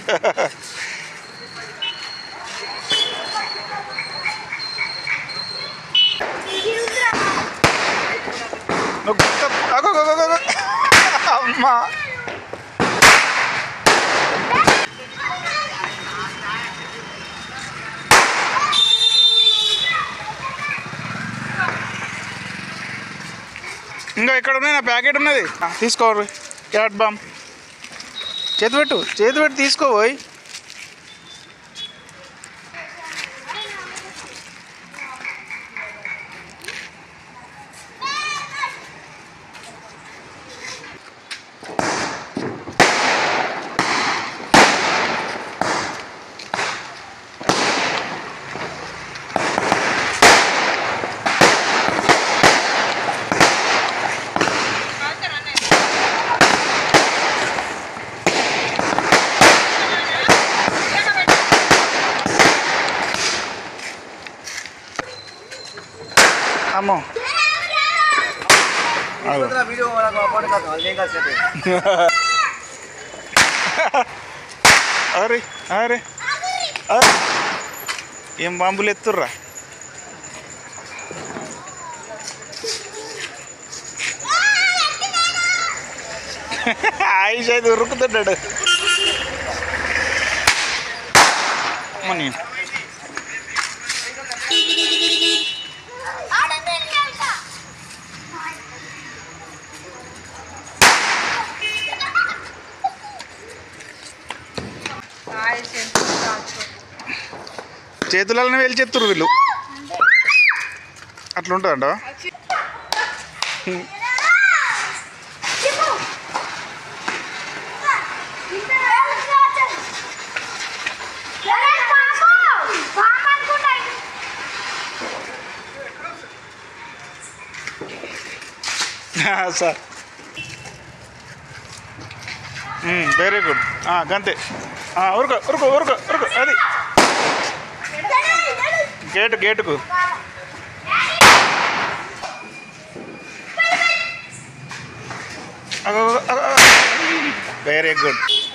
నువ్వు గుర్త అగో, అగో, అగో, అగో. అమ్మా ఇంకా ఇక్కడ ఉన్నాయి నా ప్యాకెట్ ఉన్నది ఆ, తీసుకోరు క్యాట్ బామ్ చేతి పెట్టు చేతి పెట్టి తీసుకోబోయ్ అమ్మో అగో. అరే అరే అరే. ఏం బాంబులు ఎత్తుర్రా ఆయుష్ అయితే ఉరుకుతున్నాడు మనీ చేతులలో వెళ్ళి చెత్తురు వీళ్ళు అట్లా ఉంటుందంట సార్ వెరీ గుడ్ గంతే ఉరుకో ఉరుకో ఉరుకో ఉరుకో అది గేటు గేటుకు వెరీ గుడ్